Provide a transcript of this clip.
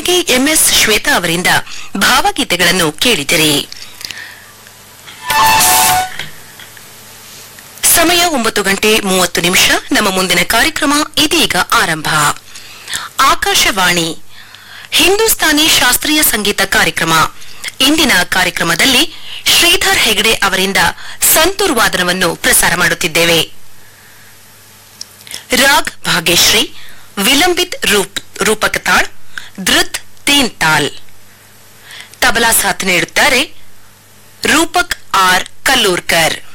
ಇದುವರೆಗೆ ಎಂಎಸ್ ಶ್ವೇತಾ ಅವರಿಂದ ಭಾವಗೀತೆಗಳನ್ನು ಕೇಳಿದಿರಿ ಸಮಯ ಒಂಬತ್ತು ಗಂಟೆ ಮೂವತ್ತು ನಿಮಿಷ ನಮ್ಮ ಮುಂದಿನ ಕಾರ್ಯಕ್ರಮ ಇದೀಗ ಆರಂಭ ಆಕಾಶವಾಣಿ ಹಿಂದೂಸ್ತಾನಿ ಶಾಸ್ತ್ರೀಯ ಸಂಗೀತ ಕಾರ್ಯಕ್ರಮ ಇಂದಿನ ಕಾರ್ಯಕ್ರಮದಲ್ಲಿ ಶ್ರೀಧರ್ ಹೆಗಡೆ ಅವರಿಂದ ಸಂತೂರ್ ವಾದನವನ್ನು ಪ್ರಸಾರ ಮಾಡುತ್ತಿದ್ದೇವೆ ರಾಗ್ ಭಾಗ್ಯಶ್ರೀ ವಿಲಂಬಿತ್ ರೂಪ್ ರೂಪಕ ತಾಳ್ ಧೃತ್ ತೀನ್ ತಾಲ್ ತಬಲಾ ಸಾಥ್ ನೀಡುತ್ತಾರೆ ರೂಪಕ್ ಆರ್ ಕಲ್ಲೂರ್ಕರ್